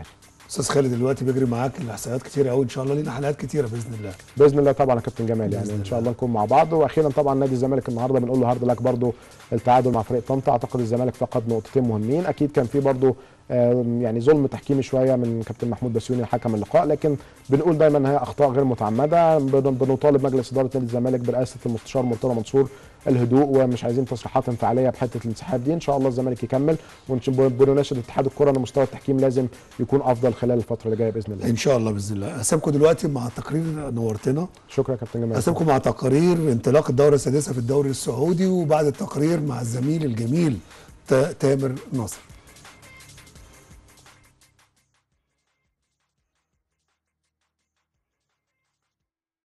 استاذ خالد دلوقتي بيجري معاك الاحصائيات كتيره قوي ان شاء الله لينا حلقات كتيره باذن الله باذن الله طبعا يا كابتن جمال يعني بإذن ان شاء الله. الله نكون مع بعض واخيرا طبعا نادي الزمالك النهارده بنقول له هارد لك برضو التعادل مع فريق طنطا اعتقد الزمالك فقد نقطتين مهمين اكيد كان في برضو آه، يعني ظلم تحكيمي شويه من كابتن محمود بسيوني حكم اللقاء لكن بنقول دايما ان هي اخطاء غير متعمده بن- بنطالب مجلس اداره نادي الزمالك برئاسه المستشار مرتضى منصور الهدوء ومش عايزين تصريحات انفعاليه بحته الانسحاب دي ان شاء الله الزمالك يكمل وبنناشد اتحاد الكره ان مستوى التحكيم لازم يكون افضل خلال الفتره اللي جايه باذن الله ان شاء الله باذن الله اسيبكم دلوقتي مع تقرير نورتنا شكرا يا كابتن جمال اسيبكم مع تقارير انطلاق الدوره السادسه في الدوري السعودي وبعد التقرير مع الزميل الجميل تا- تامر نصر